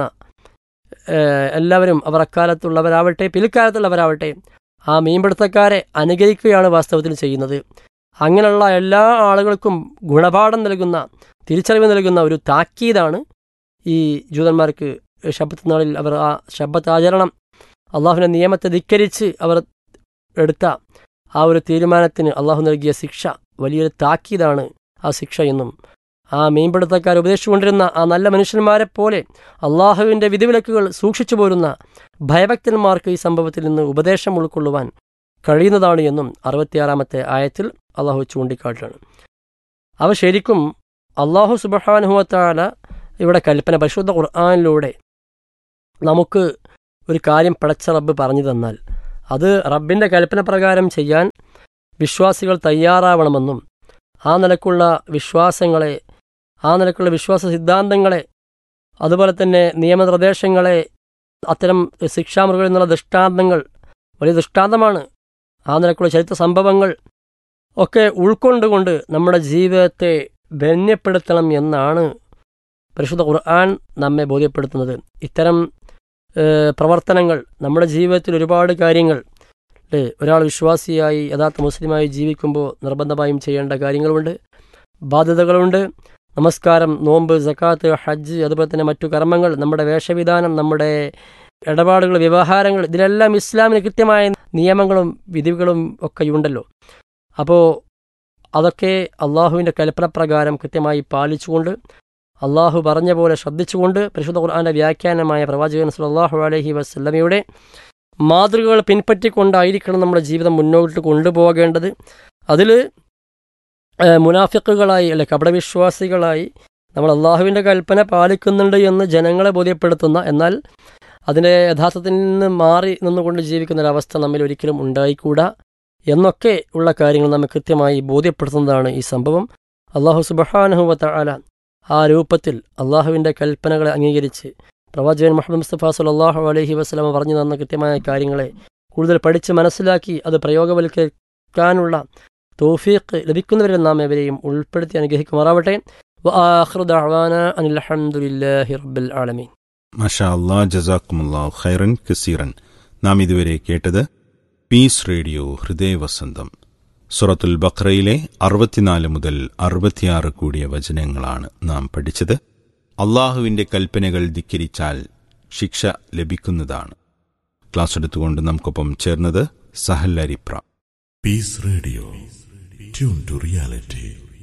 ഏഹ്, എല്ലാവരും അവർ അക്കാലത്തുള്ളവരാവട്ടെ പിൽക്കാലത്തുള്ളവരാവട്ടെ ആ മീൻപിടുത്തക്കാരെ അനുകരിക്കുകയാണ് വാസ്തവത്തിൽ ചെയ്യുന്നത് അങ്ങനെയുള്ള എല്ലാ ആളുകൾക്കും ഗുണപാഠം നൽകുന്ന തിരിച്ചറിവ് നൽകുന്ന ഒരു താക്കീതാണ് ഈ ജൂതന്മാർക്ക് ശബത്ത് നാളിൽ അവർ ആ ശബത്ത് ആചരണം അള്ളാഹുവിൻ്റെ നിയമത്തെ ധിക്കരിച്ച് അവർ എടുത്ത ആ ഒരു തീരുമാനത്തിന് അള്ളാഹു നൽകിയ ശിക്ഷ വലിയൊരു താക്കീതാണ് ആ ശിക്ഷ എന്നും ആ മീൻപിടുത്തക്കാർ ഉപദേശിച്ചുകൊണ്ടിരുന്ന ആ നല്ല മനുഷ്യന്മാരെ പോലെ അള്ളാഹുവിൻ്റെ വിധിവിലക്കുകൾ സൂക്ഷിച്ചു പോരുന്ന ഭയഭക്തന്മാർക്ക് ഈ സംഭവത്തിൽ നിന്ന് ഉപദേശം ഉൾക്കൊള്ളുവാൻ കഴിയുന്നതാണ് എന്നും അറുപത്തിയാറാമത്തെ ആയത്തിൽ അള്ളാഹു ചൂണ്ടിക്കാട്ടുകയാണ് അവ ശരിക്കും അള്ളാഹു സുബഹാനുഹത്താല ഇവിടെ കൽപ്പന പരിശുദ്ധ ഖുർആാനിലൂടെ നമുക്ക് ഒരു കാര്യം പടച്ച റബ്ബ് പറഞ്ഞു തന്നാൽ അത് റബ്ബിൻ്റെ കൽപ്പന പ്രകാരം ചെയ്യാൻ വിശ്വാസികൾ തയ്യാറാവണമെന്നും ആ നിലക്കുള്ള വിശ്വാസങ്ങളെ ആ നിലക്കുള്ള വിശ്വാസ സിദ്ധാന്തങ്ങളെ അതുപോലെ തന്നെ നിയമനിർദ്ദേശങ്ങളെ അത്തരം ശിക്ഷാമൃഗങ്ങളിൽ നിന്നുള്ള ദൃഷ്ടാന്തങ്ങൾ വലിയ ദൃഷ്ടാന്തമാണ് ആ നിലക്കുള്ള ചരിത്ര സംഭവങ്ങൾ ഒക്കെ ഉൾക്കൊണ്ടുകൊണ്ട് നമ്മുടെ ജീവിതത്തെ ധന്യപ്പെടുത്തണം എന്നാണ് പരിശുദ്ധ ഖുർആൻ നമ്മെ ബോധ്യപ്പെടുത്തുന്നത് ഇത്തരം ഏഹ്, പ്രവർത്തനങ്ങൾ നമ്മുടെ ജീവിതത്തിൽ ഒരുപാട് കാര്യങ്ങൾ അല്ലേ ഒരാൾ വിശ്വാസിയായി യഥാർത്ഥ മുസ്ലിമായി ജീവിക്കുമ്പോൾ നിർബന്ധമായും ചെയ്യേണ്ട കാര്യങ്ങളുണ്ട് ബാധ്യതകളുണ്ട് നമസ്കാരം നോമ്പ് സക്കാത്ത് ഹജ്ജ് അതുപോലെ തന്നെ മറ്റു കർമ്മങ്ങൾ നമ്മുടെ വേഷവിധാനം നമ്മുടെ ഇടപാടുകൾ വ്യവഹാരങ്ങൾ ഇതിലെല്ലാം ഇസ്ലാമിന് കൃത്യമായ നിയമങ്ങളും വിധികളും ഒക്കെ ഉണ്ടല്ലോ അപ്പോൾ അതൊക്കെ അള്ളാഹുവിൻ്റെ കൽപ്പനപ്രകാരം കൃത്യമായി പാലിച്ചുകൊണ്ട് അള്ളാഹു പറഞ്ഞ പോലെ ശ്രദ്ധിച്ചുകൊണ്ട് പരിശുദ്ധ ഖുർആാൻ്റെ വ്യാഖ്യാനമായ പ്രവാചകൻ സല്ലല്ലാഹു അലൈഹി വസല്ലമയുടെ മാതൃകകൾ പിൻപറ്റിക്കൊണ്ടായിരിക്കണം നമ്മുടെ ജീവിതം മുന്നോട്ട് കൊണ്ടുപോകേണ്ടത് അതിൽ മുനാഫിക്കുകളായി അല്ലെ കപടവിശ്വാസികളായി നമ്മൾ അള്ളാഹുവിൻ്റെ കൽപ്പന പാലിക്കുന്നുണ്ട് എന്ന് ജനങ്ങളെ ബോധ്യപ്പെടുത്തുന്ന എന്നാൽ അതിൻ്റെ യഥാർത്ഥത്തിൽ നിന്ന് മാറി നിന്നുകൊണ്ട് ജീവിക്കുന്ന ഒരവസ്ഥ നമ്മിൽ ഒരിക്കലും ഉണ്ടായിക്കൂടാ എന്നൊക്കെ ഉള്ള കാര്യങ്ങൾ നമ്മെ കൃത്യമായി ബോധ്യപ്പെടുത്തുന്നതാണ് ഈ സംഭവം അള്ളാഹു സുബഹാനുഹുവത്ത ആല ആ രൂപത്തിൽ അള്ളാഹുവിൻ്റെ കൽപ്പനകളെ അംഗീകരിച്ച് പ്രവാചകൻ മുഹമ്മദ് മുസ്തഫ സല്ലാഹു അലൈഹി വസ്ലമ പറഞ്ഞു തന്ന കൃത്യമായ കാര്യങ്ങളെ കൂടുതൽ പഠിച്ച് മനസ്സിലാക്കി അത് പ്രയോഗവൽക്കരിക്കാനുള്ള തോഫീഖ് ലഭിക്കുന്നവരിൽ നാം എവരെയും ഉൾപ്പെടുത്തി അനുഗ്രഹിക്കുമാറാവട്ടെ വആഖിറു ദഅവാന അനിൽ ഹംദുലില്ലാഹി റബ്ബിൽ ആലമീൻ മഷാ അല്ലാ ജസാക്കുമുല്ലാ ഖൈറൻ കസീറൻ നാം ഇതുവരെ കേട്ടത് പീസ് റേഡിയോ ഹൃദയവസന്തം സുറത്തുൽ ബക്രയിലെ അറുപത്തിനാല് മുതൽ അറുപത്തിയാറ് കൂടിയ വചനങ്ങളാണ് നാം പഠിച്ചത് അള്ളാഹുവിന്റെ കൽപ്പനകൾ ധിക്കരിച്ചാൽ ശിക്ഷ ലഭിക്കുന്നതാണ് ക്ലാസ് എടുത്തുകൊണ്ട് നമുക്കൊപ്പം ചേർന്നത് Sahal Aripra Peace Radio. Tune to reality.